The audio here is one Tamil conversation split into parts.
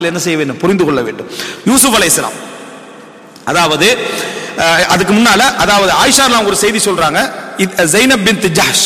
என்ன செய்ய வேண்டும் புரிந்து கொள்ள வேண்டும் யூசுப் அலைஹிஸ்ஸலாம் அதாவது அஹ், அதுக்கு முன்னால அதாவது ஆயிஷாலாம் ஒரு செய்தி சொல்றாங்க இது- ஜைனப் பின்த் ஜஹஷ்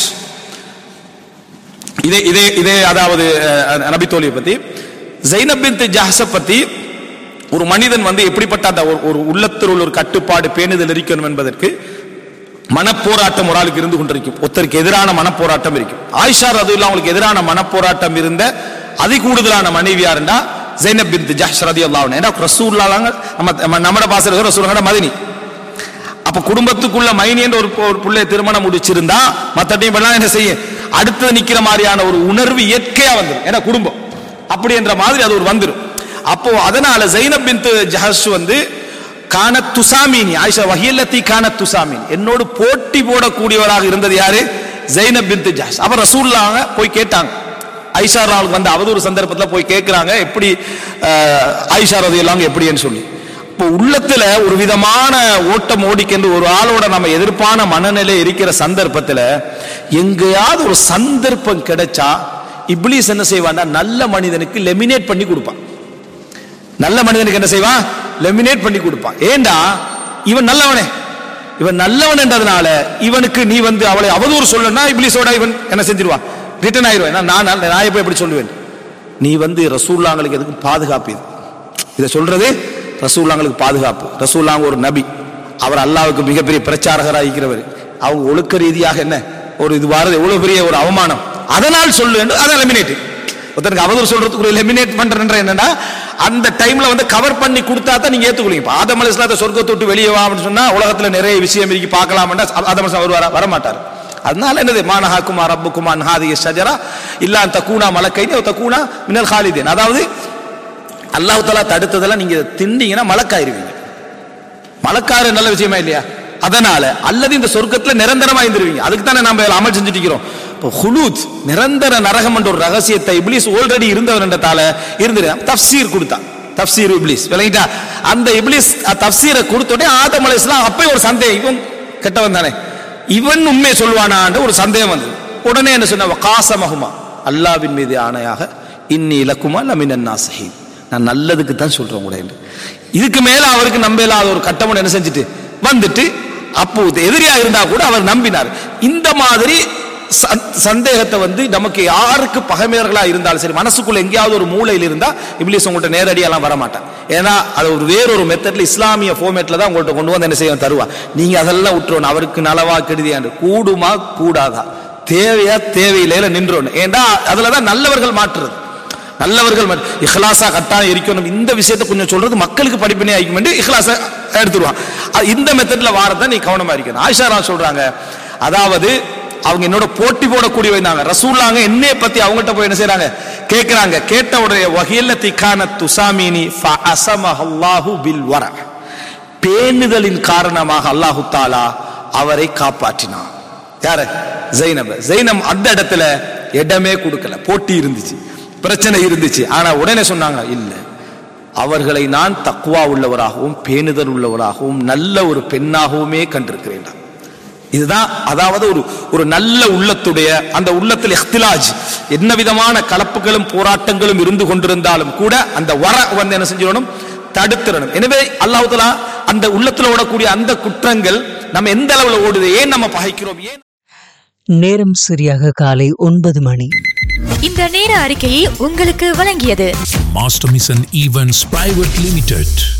இதே இதே இதே அதாவது அஹ், நபி தோழியை பத்தி ஜைனப் பின்த் ஜஹஸ பத்தி ஒரு மனிதன் வந்து எப்படிப்பட்ட அந்த ஒரு- ஒரு உள்ளத்தில் உள்ள ஒரு கட்டுப்பாடு பேணுதல் இருக்கணும் என்பதற்கு மனப்போராட்டம் ஒரு ஆளுக்கு இருந்து கொண்டிருக்கும் ஒருத்தருக்கு எதிரான மனப்போராட்டம் இருக்கும் ஆயிஷா ரது அவங்களுக்கு எதிரான மனப்போராட்டம் இருந்த அதி கூடுதலான மனைவியாருண்டா ஜைனப் பின் ஜஹ்ஷ் ரதி அல்லாஹ் ஏன்னா ரசூல்லாங்க நம்ம நம்ம நம்மட பாச ரசூலங்கட மதினி அப்ப குடும்பத்துக்குள்ள மைனி என்ற ஒரு ஒரு பிள்ளைய திருமணம் முடிச்சிருந்தா மத்த டைம் எல்லாம் என்ன செய்யும் அடுத்து நிக்கிற மாதிரியான ஒரு உணர்வு இயற்கையா வந்துடும் ஏன்னா குடும்பம் அப்படி என்ற மாதிரி அது ஒரு வந்துடும் அப்போ அதனால ஜைனப் பின் ஜஹஷ் வந்து கான துசாமினி ஆயிஷா வஹியல்லத்தி கான துசாமின் என்னோடு போட்டி போடக்கூடியவராக இருந்தது யாரு ஜைனப் பின் ஜஹஷ் அப்ப ரசூல்லாங்க போய் கேட்டாங்க ஐஷா ராவுக்கு வந்த அவதூறு சந்தர்ப்பத்தில் போய் கேட்குறாங்க எப்படி அஹ், ஐஷா ரதி எல்லாம் எப்படின்னு சொல்லி இப்போ உள்ளத்துல ஒரு விதமான ஓட்டம் ஓடிக்கென்று ஒரு ஆளோட நம்ம எதிர்ப்பான மனநிலை இருக்கிற சந்தர்ப்பத்துல எங்கேயாவது ஒரு சந்தர்ப்பம் கிடைச்சா இப்லீஸ் என்ன செய்வான்னா நல்ல மனிதனுக்கு லெமினேட் பண்ணி கொடுப்பான் நல்ல மனிதனுக்கு என்ன செய்வான் லெமினேட் பண்ணி கொடுப்பான் ஏண்டா இவன் நல்லவனே இவன் நல்லவன் என்றதுனால இவனுக்கு நீ வந்து அவளை அவதூறு சொல்லனா இப்லீஸோட இவன் என்ன செஞ்சிருவான் ரிட்டர்ன் ஆயிடுவான் ஏன்னா நான் நல்ல- நான் எப்ப எப்படி சொல்லுவேன் நீ வந்து ரசூல்லாங்களுக்கு எதுக்கு பாதுகாப்பு இது இதை சொல்றது ரசூல்லாங்களுக்கு பாதுகாப்பு ரசூல்லாங்க ஒரு நபி அவர் அல்லாவுக்கு மிகப்பெரிய பிரச்சாரகராக இருக்கிறவர் அவங்க ஒழுக்க ரீதியாக என்ன ஒரு இது வாரது எவ்வளவு பெரிய ஒரு அவமானம் அதனால் சொல்லு என்று அதை எலிமினேட் ஒருத்தருக்கு அவதூறு சொல்றதுக்கு ஒரு எலிமினேட் பண்றேன்ற என்னன்னா அந்த டைம்ல வந்து கவர் பண்ணி கொடுத்தா தான் நீங்க ஏத்துக்குவீங்க இப்ப ஆதம் அலிஸ்லாத்தை சொர்க்கத்தை விட்டு வெளியே வா அப்படின்னு சொன்னா உலகத்துல நிறைய விஷயம் இருக்கு பார்க்கலாம்னா ஆதம் அலிஸ்லாம் வருவாரா வரமாட்டார் அதனால என்னது மானஹாக்குமா ரப்புக்குமா ஹாதிய ஷஜரா இல்லா தக்கூனா மலக்கைனி தக்கூனா மினல் ஹாலிதேன் அதாவது அல்லாஹ் தஆலா தடுத்ததெல்லாம் நீங்க திண்டீங்கன்னா மலக்காயிருவீங்க மலக்காரு நல்ல விஷயமா இல்லையா அதனால அல்லது இந்த சொர்க்கத்துல நிரந்தரமா இருந்துருவீங்க அதுக்கு தானே நம்ம அமல் செஞ்சுட்டு இருக்கிறோம் இப்போ ஹுலூத் நிரந்தர நரகம் என்ற ஒரு ரகசியத்தை இப்லீஸ் ஆல்ரெடி இருந்தவர்ன்றதால இருந்து தஃப்சீர் கொடுத்தான் தஃப்சீர் இப்லீஸ் விளங்கிட்டா அந்த இப்லீஸ் அஹ், தஃப்சீரை கொடுத்தோடனே ஆதம் அலைஹிஸ்ஸலாம் அப்பவே ஒரு சந்தேகம் இவன் கெட்டவன் தானே இவன் உண்மை சொல்வானான்ற ஒரு சந்தேகம் வந்தது உடனே என்ன சொன்ன காசமகுமா அல்லாவின் மீது ஆணையாக இன்னி இலக்குமா லமினன் நாசஹீன் நான் நல்லதுக்கு தான் சொல்றேன் கூட என்று. இதுக்கு மேல அவருக்கு நம்பலாத ஒரு கட்டமன் என்ன செஞ்சுட்டு வந்துட்டு அப்போ எதிரியா இருந்தா கூட அவர் நம்பினார் இந்த மாதிரி ச- சந்தேகத்தை வந்து நமக்கு யாருக்கு பகைமையர்களா இருந்தாலும் சரி மனசுக்குள்ள எங்கேயாவது ஒரு மூலையில் இருந்தா இப்லீஸ் உங்கள்கிட்ட நேரடியெல்லாம் வரமாட்டான் ஏன்னா அது ஒரு வேறொரு மெத்தட்ல இஸ்லாமிய ஃபார்மேட்ல தான் உங்கள்கிட்ட கொண்டு வந்து என்ன செய்ய தருவா நீங்க அதெல்லாம் விட்டுறணும் அவருக்கு நலவா கெடுதியாண்டு கூடுமா கூடாதா தேவையா தேவையில்லையில நின்றோன்னு ஏன்னா அதுலதான் நல்லவர்கள் மாற்றுறது நல்லவர்கள் மட்- இஹ்லாஸா கட்டாயம் இருக்கணும் இந்த விஷயத்தை கொஞ்சம் சொல்றது மக்களுக்கு படிப்பினை ஆகிக்கும் என்று இஹ்லாஸா எடுத்துருவான் அ- இந்த மெத்தட்ல வாரத்தை நீ கவனமா இருக்கணும் ஆயிஷா ரா சொல்றாங்க அதாவது அவங்க என்னோட போட்டி போடக்கூடிய வந்தாங்க ரசூல்லாங்க என்னைய பத்தி அவங்ககிட்ட போய் என்ன செய்றாங்க கேட்கறாங்க கேட்ட உடைய வகையில திக்கான துசாமினி அல்லாஹு பில் வர பேணுதலின் காரணமாக அல்லாஹு தாலா அவரை காப்பாற்றினான் யாரு ஜைனப் ஜைனம் அந்த இடத்துல இடமே கொடுக்கல போட்டி இருந்துச்சு பிரச்சனை இருந்துச்சு ஆனா உடனே சொன்னாங்க இல்ல அவர்களை நான் தக்குவா உள்ளவராகவும் பேணுதல் உள்ளவராகவும் நல்ல ஒரு பெண்ணாகவுமே கண்டிருக்கிறேன் இதுதான் அதாவது ஒரு ஒரு நல்ல உள்ளத்துடைய அந்த உள்ளத்தில் இஹ்திலாஜ் என்ன விதமான கலப்புகளும் போராட்டங்களும் இருந்து கொண்டிருந்தாலும் கூட அந்த வர வந்து என்ன செஞ்சிடணும் தடுத்துடணும் எனவே அல்லாஹ் தஆலா அந்த உள்ளத்துல ஓடக்கூடிய அந்த குற்றங்கள் நம்ம எந்த அளவுல ஓடுது ஏன் நம்ம பகைக்கிறோம் ஏன் நேரம் சரியாக காலை ஒன்பது மணி இந்த நேர அறிக்கையை உங்களுக்கு வழங்கியது Master Mission Events Private Limited.